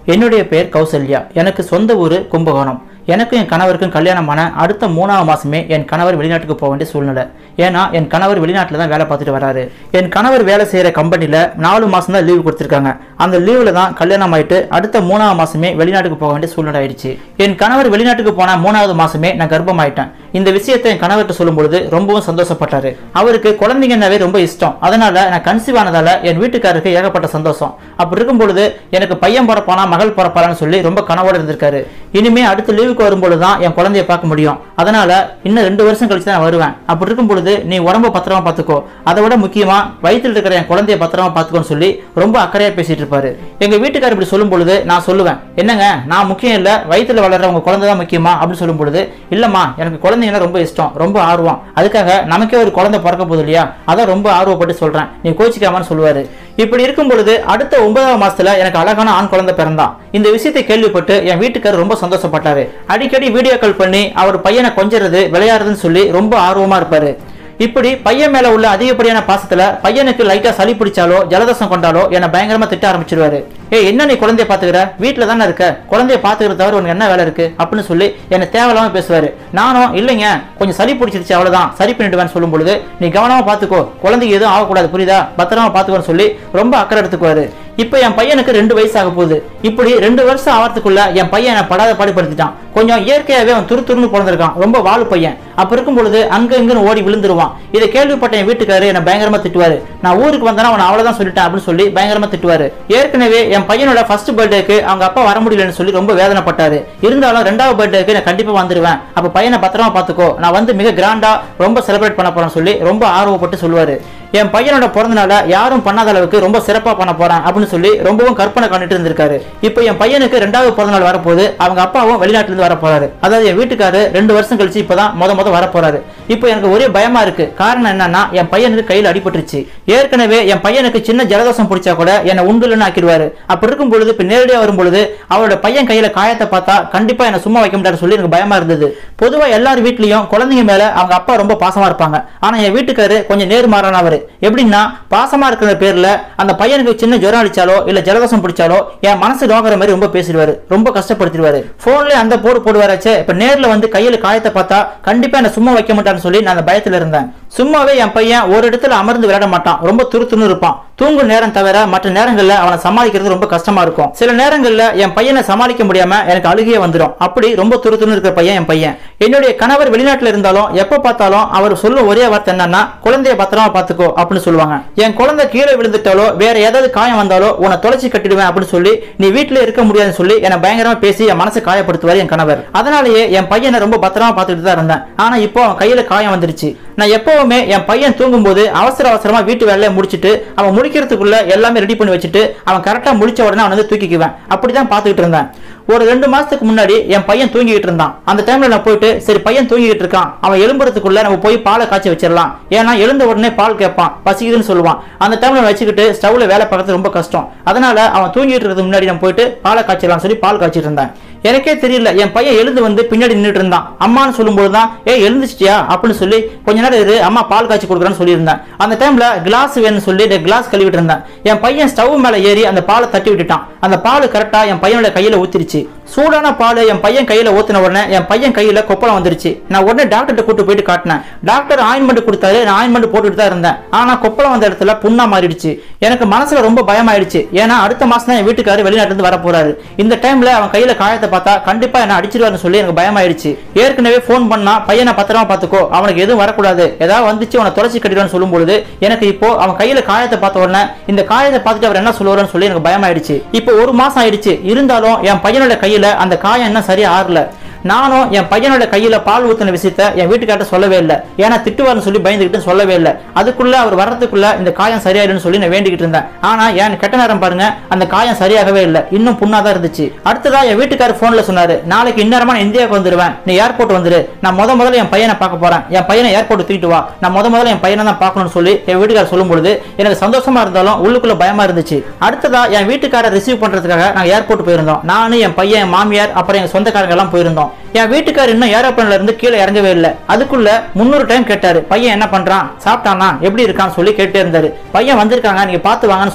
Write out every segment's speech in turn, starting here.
என்னுடைய பெயர் கௌசல்யா எனக்கு சொந்த ஊர் கும்பகோணம் எனக்கும் என் கணவருக்கும் கல்யாணமான அடுத்த மூணாவது மாசமே என் கணவர் வெளிநாட்டுக்கு போக வேண்டிய சூழ்நிலை ஏன்னா என் கணவர் வெளிநாட்டில் தான் வேலை பார்த்துட்டு வராரு என் கணவர் வேலை செய்கிற கம்பெனியில் நாலு மாசம் தான் லீவு கொடுத்துருக்காங்க அந்த லீவில் தான் கல்யாணம் ஆயிட்டு அடுத்த மூணாவது மாசமே வெளிநாட்டுக்கு போக வேண்டிய சூழ்நிலை ஆயிடுச்சு என் கணவர் வெளிநாட்டுக்கு போன மூணாவது மாசமே நான் கர்ப்பமாயிட்டேன் இந்த விஷயத்தை என் கணவர்கிட்ட சொல்லும்பொழுது ரொம்பவும் சந்தோஷப்பட்டாரு அவருக்கு குழந்தைங்கன்னாவே ரொம்ப இஷ்டம் அதனால நான் கன்சீவ் ஆனதால என் வீட்டுக்காரருக்கு ஏகப்பட்ட சந்தோஷம் அப்படி இருக்கும் பொழுது எனக்கு பையன் பிறப்பானா மகள் பிறப்பாளான்னு சொல்லி ரொம்ப கனவோட இருந்திருக்காரு இனிமே அடுத்த லீவுக்கு வரும்பொழுது தான் என் குழந்தைய பார்க்க முடியும் அதனால இன்னும் ரெண்டு வருஷம் கழிச்சு தான் நான் வருவேன் அப்படி இருக்கும் பொழுது நீ உடம்ப பத்திரமா பார்த்துக்கோ அதை விட முக்கியமா வயிற்றில் இருக்கிற என் குழந்தைய பத்திரமா பார்த்துக்கோன்னு சொல்லி ரொம்ப அக்கறையா பேசிட்டு இருப்பாரு எங்க வீட்டுக்காரர் இப்படி சொல்லும் பொழுது நான் சொல்லுவேன் என்னங்க நான் முக்கியம் இல்ல வயித்துல வளர்ற உங்க குழந்தை தான் முக்கியமா அப்படின்னு சொல்லும் பொழுது இல்லம்மா எனக்கு குழந்தைங்கன்னா ரொம்ப இஷ்டம் ரொம்ப ஆர்வம் அதுக்காக நமக்கே ஒரு குழந்தை பிறக்க போகுது இல்லையா அதான் ரொம்ப ஆர்வப்பட்டு சொல்றேன் நீ கோச்சிக்காமன்னு சொல்லுவாரு இப்படி இருக்கும் பொழுது அடுத்த ஒன்பதாம் மாசத்துல எனக்கு அழகான ஆண் குழந்தை பிறந்தான் இந்த விஷயத்தை கேள்விப்பட்டு என் வீட்டுக்காரர் ரொம்ப சந்தோஷப்பட்டாரு அடிக்கடி வீடியோ கால் பண்ணி அவர் பையனை கொஞ்சறது விளையாடுறதுன்னு சொல்லி ரொம்ப ஆர்வமா இருப்பாரு இப்படி பையன் மேல உள்ள அதிகப்படியான பாசத்துல பையனுக்கு லைட்டா சளி பிடிச்சாலோ ஜலதோஷம் கொண்டாலோ என்னை பயங்கரமா திட்ட ஆரம்பிச்சிருவாரு ஏய் என்ன நீ குழந்தைய பாத்துக்கிற வீட்டுல தானே இருக்க குழந்தைய பாத்துக்கிறது தவிர உனக்கு என்ன வேலை இருக்கு அப்படின்னு சொல்லி என்னை தேவையில்லாம பேசுவாரு நானும் இல்லைங்க கொஞ்சம் சளி பிடிச்சிருச்சு அவ்வளவுதான் சரி பண்ணிடுவேன்னு சொல்லும் பொழுது நீ கவனமா பாத்துக்கோ குழந்தைக்கு எதுவும் ஆகக்கூடாது புரியுதா பத்திரமா பாத்துக்கோன்னு சொல்லி ரொம்ப அக்கறை எடுத்துக்குவாரு இப்போ என் பையனுக்கு ரெண்டு வயசு ஆக போகுது இப்படி ரெண்டு வருஷம் ஆகிறதுக்குள்ள என் பையன் என்னை படாத பாடுபடுத்திட்டான் கொஞ்சம் இயற்கையாவே அவன் துரு துருன்னு பிறந்திருக்கான் ரொம்ப வாழு பையன் அப்ப இருக்கும் பொழுது அங்க இங்கன்னு ஓடி விழுந்துருவான் இதை கேள்விப்பட்ட என் வீட்டுக்காரரு என்னை பயங்கரமா திட்டுவாரு நான் ஊருக்கு வந்தேன்னா அவன் அவ்வளவுதான் சொல்லிட்டேன் அப்படின்னு சொல்லி பயங்கரமா திட்டுவாரு ஏற்கனவே என் பையனோட ஃபர்ஸ்ட் பர்த்டேக்கு அவங்க அப்பா வர முடியலன்னு சொல்லி ரொம்ப வேதனைப்பட்டாரு இருந்தாலும் ரெண்டாவது பர்த்டேக்கு நான் கண்டிப்பா வந்துருவேன் அப்ப பையனை பத்திரமா பாத்துக்கோ நான் வந்து மிக கிராண்டா ரொம்ப செலிப்ரேட் பண்ண போறேன்னு சொல்லி ரொம்ப ஆர்வப்பட்டு சொல்லுவாரு என் பையனோட பிறந்தனால யாரும் பண்ணாத அளவுக்கு ரொம்ப சிறப்பா பண்ண போறேன் அப்படின்னு சொல்லி ரொம்பவும் கற்பனை கண்டுட்டு இருந்திருக்காரு இப்போ என் பையனுக்கு ரெண்டாவது பிறந்தநாள் வரப்போகுது அவங்க அப்பாவும் வெளிநாட்டுல இருந்து வர போறாரு அதாவது என் வீட்டுக்காரு ரெண்டு வருஷம் கழிச்சு இப்பதான் முத முத வர போறாரு இப்போ எனக்கு ஒரே பயமா இருக்கு காரணம் என்னன்னா என் பையனுக்கு கையில அடிபட்டுருச்சு ஏற்கனவே என் பையனுக்கு சின்ன ஜலதோஷம் பிடிச்சா கூட என்னை உண்டுலன்னு ஆக்கிடுவாரு அப்படி இருக்கும் பொழுது இப்ப நேரடியா வரும் பொழுது அவரோட பையன் கையில காயத்தை பார்த்தா கண்டிப்பா என்ன சும்மா வைக்க முடியாது சொல்லி எனக்கு பயமா இருந்தது பொதுவா எல்லார் வீட்லயும் குழந்தைங்க மேல அவங்க அப்பா ரொம்ப பாசமா இருப்பாங்க ஆனா என் வீட்டுக்காரு கொஞ்சம் நேர்மாறானவர் எப்படின்னா பாசமா இருக்கிற பேர்ல அந்த பையனுக்கு சின்ன ஜுரம் அடிச்சாலோ இல்ல ஜலதோஷம் பிடிச்சாலோ என் மனசு நோக்கிற மாதிரி ரொம்ப பேசிடுவாரு ரொம்ப கஷ்டப்படுத்திடுவாரு போன்ல அந்த போடு போடுவாராச்சே இப்ப நேர்ல வந்து கையில காயத்தை பார்த்தா கண்டிப்பா என்ன சும்மா வைக்க மாட்டான்னு சொல்லி நான் அந்த பயத்துல இருந்தேன் சும்மாவே என் பையன் ஒரு இடத்துல அமர்ந்து விளையாட மாட்டான் ரொம்ப துருத்துன்னு இருப்பான் தூங்கும் நேரம் தவிர மற்ற நேரங்கள்ல அவனை சமாளிக்கிறது ரொம்ப கஷ்டமா இருக்கும் சில நேரங்கள்ல என் பையனை சமாளிக்க முடியாம எனக்கு அழுகையே வந்துடும் அப்படி ரொம்ப துருத்துன்னு இருக்கிற பையன் என் பையன் என்னுடைய கணவர் வெளிநாட்டுல இருந்தாலும் எப்ப பார்த்தாலும் அவர் சொல்லும் ஒரே வார்த்தை என்னன்னா குழந்தைய பத்திரமா பாத்துக்கோ அப்படின்னு சொல்லுவாங்க என் குழந்தை கீழே விழுந்துட்டாலோ வேற ஏதாவது காயம் வந்தாலோ உன்னை தொலைச்சி கட்டிடுவேன் அப்படின்னு சொல்லி நீ வீட்டுல இருக்க முடியாதுன்னு சொல்லி என்னை பயங்கரமா பேசி என் மனசை காயப்படுத்துவார் என் கணவர் அதனாலேயே என் பையனை ரொம்ப பத்திரமா பார்த்துட்டு தான் இருந்தேன் ஆனா இப்போ அவன் கையில காயம் வந்துருச்சு நான் எப்பவுமே என் பையன் தூங்கும்போது அவசர அவசரமா வீட்டு வேலையை முடிச்சிட்டு அவன் முடிக்கிறதுக்குள்ள எல்லாமே ரெடி பண்ணி வச்சுட்டு அவன் கரெக்டா முடிச்ச உடனே அவன் வந்து தூக்கிக்குவேன் அப்படிதான் பார்த்துக்கிட்டு இருந்தேன் ஒரு ரெண்டு மாசத்துக்கு முன்னாடி என் பையன் தூங்கிட்டு இருந்தான் அந்த டைம்ல நான் போயிட்டு சரி பையன் தூங்கிட்டு இருக்கான் அவன் எழும்புறதுக்குள்ள நம்ம போய் பாலை காய்ச்சி வச்சிடலாம் ஏன்னா எழுந்த உடனே பால் கேட்பான் பசிக்குதுன்னு சொல்லுவான் அந்த டைம்ல வச்சுக்கிட்டு ஸ்டவ்ல வேலை பார்க்கறது ரொம்ப கஷ்டம் அதனால அவன் தூங்கிட்டு இருக்கிறதுக்கு முன்னாடி நான் போயிட்டு பாலை காய்ச்சிடலாம் சொல்லி பால் காய்ச்சிட்டு இருந்தேன் எனக்கே தெரியல என் பையன் எழுந்து வந்து பின்னாடி நின்றுட்டு இருந்தான் அம்மான்னு சொல்லும்போது தான் ஏ எழுந்துச்சிட்டியா அப்படின்னு சொல்லி கொஞ்ச நேரம் இரு அம்மா பால் காய்ச்சி கொடுக்குறேன்னு சொல்லியிருந்தேன் அந்த டைம்ல கிளாஸ் வேணும்னு சொல்லி கிளாஸ் கழுவிட்டு இருந்தேன் என் பையன் ஸ்டவ் மேல ஏறி அந்த பாலை தட்டி விட்டுட்டான் அந்த பால் கரெக்டா என் பையனோட கையில ஊத்திருச்சு சூடான பால் என் பையன் கையில ஊத்தின உடனே என் பையன் கையில கொப்பளம் வந்துருச்சு நான் உடனே டாக்டர்கிட்ட கூட்டு போயிட்டு காட்டினேன் டாக்டர் ஆயின்மெண்ட் கொடுத்தாரு நான் ஆயின்மெண்ட் போட்டுட்டு தான் இருந்தேன் ஆனா கொப்பளம் வந்த இடத்துல புண்ணா மாறிடுச்சு எனக்கு மனசுல ரொம்ப பயமாயிடுச்சு ஏன்னா அடுத்த மாசம் தான் என் வீட்டுக்காரர் வெளிநாட்டுல இருந்து வர போறாரு இந்த டைம்ல அவன் கையில காயத்தை பார்த்தா கண்டிப்பா என்ன அடிச்சிருவாருன்னு சொல்லி எனக்கு பயமாயிடுச்சு ஏற்கனவே ஃபோன் பண்ணா பையனை பத்திரமா பாத்துக்கோ அவனுக்கு எதுவும் வரக்கூடாது ஏதாவது வந்துச்சு அவனை தொலைச்சி கட்டிடுவான்னு சொல்லும் பொழுது எனக்கு இப்போ அவன் கையில காயத்தை பார்த்த உடனே இந்த காயத்தை பார்த்துட்டு அவர் என்ன சொல்லுவாருன்னு சொல்லி எனக்கு பயமாயிடுச்சு இப்போ ஒரு மாசம் ஆயிடுச்சு இருந்தாலும் என் பையனோட கையில அந்த காயம் இன்னும் சரியா ஆறல நானும் என் பையனோட கையில பால் ஊத்தின விஷயத்த என் வீட்டுக்கார்ட்ட சொல்லவே இல்லை ஏன்னா திட்டுவார்னு சொல்லி பயந்துகிட்டு சொல்லவே இல்லை அதுக்குள்ள அவர் வர்றதுக்குள்ள இந்த காயம் சரியாயிடுன்னு சொல்லி நான் வேண்டிக்கிட்டு இருந்தேன் ஆனா என் கெட்ட நேரம் பாருங்க அந்த காயம் சரியாகவே இல்லை இன்னும் புண்ணாதான் இருந்துச்சு அடுத்ததா என் வீட்டுக்காரர் போன்ல சொன்னாரு நாளைக்கு இந்நேரமா நான் இந்தியாவுக்கு வந்துருவேன் நீ ஏர்போர்ட் வந்துரு நான் முத முதல்ல என் பையனை பார்க்க போறேன் என் பையனை ஏர்போர்ட் தூக்கிட்டு வா நான் முத முதல்ல என் பையனை தான் பார்க்கணும்னு சொல்லி என் வீட்டுக்காரர் சொல்லும் பொழுது எனக்கு சந்தோஷமா இருந்தாலும் உள்ளுக்குள்ள பயமா இருந்துச்சு அடுத்ததா என் வீட்டுக்காரர் ரிசீவ் பண்றதுக்காக நாங்க ஏர்போர்ட் போயிருந்தோம் நானும் என் பையன் என் மாமியார் அப்புறம் எங்க சொந்தக்காரங்க எல்லாம் போயிருந்தோம் என் வீட்டுக்காரர் இன்னும் ஏரோப்ளேன்ல இருந்து கீழே இறங்கவே இல்லை அதுக்குள்ள முன்னூறு டைம் கேட்டாரு பையன் என்ன பண்றான் சாப்பிட்டானா எப்படி இருக்கான்னு சொல்லி கேட்டே இருந்தாரு பையன் வந்திருக்காங்க நீங்க பார்த்து வாங்கன்னு சொன்னேன்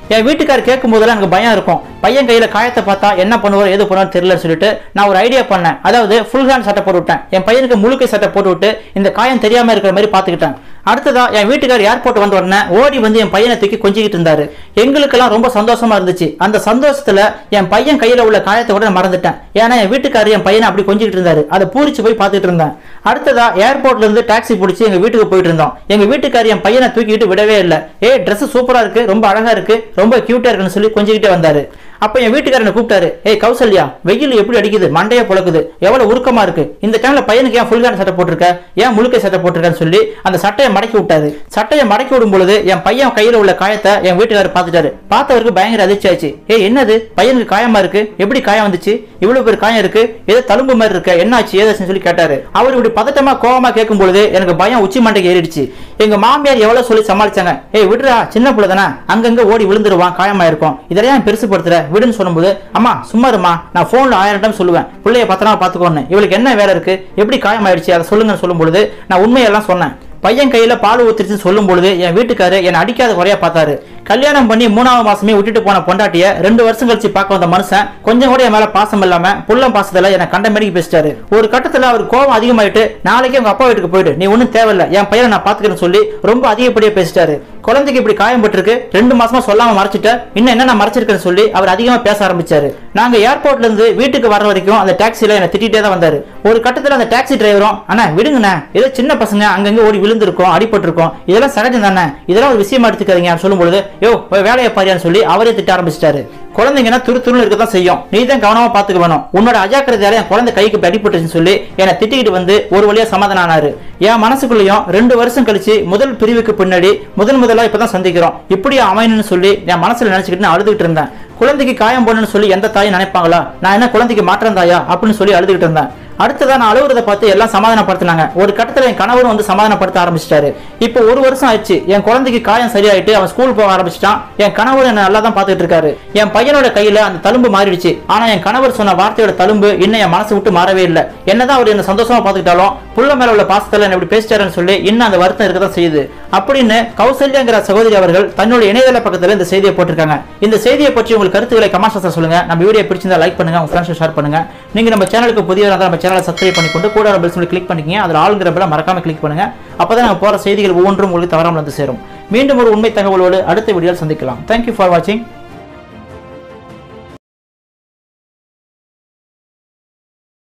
என் வீட்டுக்காரர் கேட்கும் போதெல்லாம் எனக்கு பயம் இருக்கும் பையன் கையில காயத்தை பார்த்தா என்ன பண்ணுவார் எது பண்ணுவார் தெரியலன்னு சொல்லிட்டு நான் ஒரு ஐடியா பண்ணேன் அதாவது ஃபுல் ஹேண்ட் சட்டை போட்டு விட்டேன் என் பையனுக்கு முழுக்கை சட்டை போட்டு விட்டு இந்த காயம் தெரியாம இருக்கிற மாதிரி பார்த்துக்கிட்டேன் அடுத்ததா என் வீட்டுக்காரர் ஏர்போர்ட் வந்த உடனே ஓடி வந்து என் பையனை தூக்கி கொஞ்சிக்கிட்டு இருந்தாரு எங்களுக்கெல்லாம் ரொம்ப சந்தோஷமா இருந்துச்சு அந்த சந்தோஷத்துல என் பையன் கையில உள்ள காயத்தை கூட நான் மறந்துட்டேன் ஏன்னா என் வீட்டுக்காரர் என் பையனை அப்படி கொஞ்சிக்கிட்டு இருந்தாரு அதை பூரிச்சு போய் பார்த்துட்டு இருந்தேன் அடுத்ததா ஏர்போர்ட்ல இருந்து டாக்ஸி பிடிச்சி எங்க வீட்டுக்கு போயிட்டு இருந்தோம் எங்க வீட்டுக்காரர் என் பையனை தூக்கிட்டு விடவே இல்லை ஏ Dress சூப்பரா இருக்கு ரொம்ப அழகா இருக்கு ரொம்ப கியூட்டா இருக்குன்னு சொல்லி கொஞ்சிக்கிட்டே வந்தாரு அப்ப என் வீட்டுக்காரனை கூப்பிட்டாரு ஏய் கௌசல்யா வெயில் எப்படி அடிக்குது மண்டைய புழக்குது எவ்வளவு உருக்கமா இருக்கு இந்த டைம்ல பையனுக்கு ஏன் ஃபுல் ஹேண்ட் சட்டை போட்டிருக்க ஏன் முழுக்கை சட்டை போட்டிருக்கன்னு சொல்லி அந்த சட்டையை மடக்கி விட்டாரு சட்டையை மடக்கி விடும் பொழுது என் பையன் கையில உள்ள காயத்தை என் வீட்டுக்காரர் பார்த்துட்டாரு பார்த்தவருக்கு பயங்கர அதிர்ச்சி ஆச்சு ஏய் என்னது பையனுக்கு காயமா இருக்கு எப்படி காயம் வந்துச்சு இவ்வளவு பேர் காயம் இருக்கு ஏதோ தழும்பு மாதிரி இருக்க என்ன ஆச்சு ஏதாச்சுன்னு சொல்லி கேட்டாரு அவர் இப்படி பதட்டமா கோவமா கேட்கும் பொழுது எனக்கு பயம் உச்சி மண்டைக்கு ஏறிடுச்சு எங்க மாமியார் எவ்வளவு சொல்லி சமாளிச்சாங்க ஏய் விடுறா சின்ன பிள்ளை தானே அங்கங்க ஓடி விழுந்துருவான் காயமா இருக்கும் இதெல்லாம் ஏன் பெருசுப்படுத்துற விடுன்னு சொல்லும்போது அம்மா சும்மா இருமா நான் போன்ல ஆயிரம் டைம் சொல்லுவேன் பிள்ளைய பத்திரமா பாத்துக்கோன்னு இவளுக்கு என்ன வேலை இருக்கு எப்படி காயமாயிடுச்சு அதை சொல்லுங்கன்னு சொல்லும் பொழுது நான் உண்மையெல்லாம் சொன்னேன் பையன் கையில பால் ஊத்திருச்சுன்னு சொல்லும் பொழுது என் வீட்டுக்காரு என்னை அடிக்காத குறையா பார்த்தாரு கல்யாணம் பண்ணி மூணாவது மாசமே விட்டுட்டு போன பொண்டாட்டிய ரெண்டு வருஷம் கழிச்சு பார்க்க வந்த மனுஷன் கொஞ்சம் கூட என் மேல பாசம் இல்லாம புள்ளம் பாசத்துல என்னை கண்ட மாதிரி பேசிட்டாரு ஒரு கட்டத்துல அவர் கோபம் அதிகமாயிட்டு நாளைக்கு உங்க அப்பா வீட்டுக்கு போயிட்டு நீ ஒன்னும் தேவையில்ல என் பையனை நான் பாத்துக்கிறேன்னு சொல்லி ரொம்ப அதிகப்படியா பேசிட்டாரு குழந்தைக்கு இப்படி காயம் பட்டிருக்கு ரெண்டு மாசமா சொல்லாம மறைச்சிட்ட இன்னும் என்ன நான் மறைச்சிருக்கேன்னு சொல்லி அவர் அதிகமா பேச ஆரம்பிச்சாரு நாங்க ஏர்போர்ட்ல இருந்து வீட்டுக்கு வர வரைக்கும் அந்த டாக்ஸில என்ன திட்டிட்டே தான் வந்தாரு ஒரு கட்டத்துல அந்த டாக்ஸி டிரைவரும் அண்ணா விடுங்கண்ணே ஏதோ சின்ன பசங்க அங்கங்க ஓடி விழுந்திருக்கும் அடிபட்டிருக்கும் இதெல்லாம் சகஜம் தானே இதெல்லாம் ஒரு விஷயமா எடுத்துக்காதீங்க அப்படின்னு சொல்லும் பொழுது யோ போய் வேலையை பாரியான்னு சொல்லி அவரே திட்ட ஆரம்பிச்சிட்டாரு குழந்தைங்கன்னா துரு துருன்னு இருக்க தான் செய்யும் நீ தான் கவனமா பாத்துக்க வேணும் உன்னோட அஜாக்கிரதையால என் குழந்தை கைக்கு இப்படி அடிபட்டுச்சுன்னு சொல்லி என்னை திட்டிக்கிட்டு வந்து ஒரு வழியா சமாதானம் ஆனாரு என் மனசுக்குள்ளேயும் ரெண்டு வருஷம் கழிச்சு முதல் பிரிவுக்கு பின்னாடி முதல் முதலா இப்பதான் சந்திக்கிறோம் இப்படி அமையணும்னு சொல்லி என் மனசுல நினைச்சுக்கிட்டு நான் அழுதுகிட்டு இருந்தேன் குழந்தைக்கு காயம் போடணும்னு சொல்லி எந்த தாயும் நினைப்பாங்களா நான் என்ன குழந்தைக்கு மாற்றம் தாயா அப்படின்னு சொல்லி அழுதுகிட்டு இருந்தேன் அடுத்ததா நான் அழுகுறத பார்த்து எல்லாம் சமாதானப்படுத்தினாங்க ஒரு கட்டத்துல என் கணவரும் வந்து சமாதானப்படுத்த ஆரம்பிச்சிட்டாரு இப்போ ஒரு வருஷம் ஆயிடுச்சு என் குழந்தைக்கு காயம் சரியாயிட்டு அவன் ஸ்கூல் போக ஆரம்பிச்சிட்டான் என் கணவர் என்ன நல்லா தான் பார்த்துட்டு இருக்காரு என் பையனோட கையில அந்த தழும்பு மாறிடுச்சு ஆனா என் கணவர் சொன்ன வார்த்தையோட தழும்பு இன்னும் என் மனசு விட்டு மாறவே இல்லை என்னதான் அவர் என்ன சந்தோஷமா பார்த்துக்கிட்டாலும் புள்ள மேல உள்ள பாசத்துல என்ன இப்படி பேசிட்டாருன்னு சொல்லி இன்னும் அந்த வருத்தம் இருக்கதான் செய்யுது அப்படின்னு கௌசல்யாங்கிற சகோதரி அவர்கள் தன்னோட இணையதள பக்கத்துல இந்த செய்தியை போட்டிருக்காங்க இந்த செய்தியை பற்றி உங்களுக்கு கருத்துக்களை கமெண்ட் சொல்லுங்க நம்ம வீடியோ பிடிச்சிருந்தா லைக் பண்ணுங்க உங்க ஃப்ரெண்ட்ஸ் ஷேர் பண்ணுங்க நீங்க நம்ம சேனலுக்கு புதியவராக இருந்தால் நம்ம சேனலை சப்ஸ்கிரைப் பண்ணிக்கொண்டு கூட பெல் சொல்லி கிளிக் பண்ணிக்கங்க அதில் ஆளுங்கிற பெல்ல மறக்காம கிளிக் பண்ணுங்க அப்பதான் நாங்கள் போற செய்திகள் ஒவ்வொன்றும் உங்களுக்கு தவறாமல் வந்து சேரும் மீண்டும் ஒரு உண்மை தகவலோடு அடுத்த வீடியோவில் சந்திக்கலாம் தேங்க்யூ ஃபார் வாட்சிங்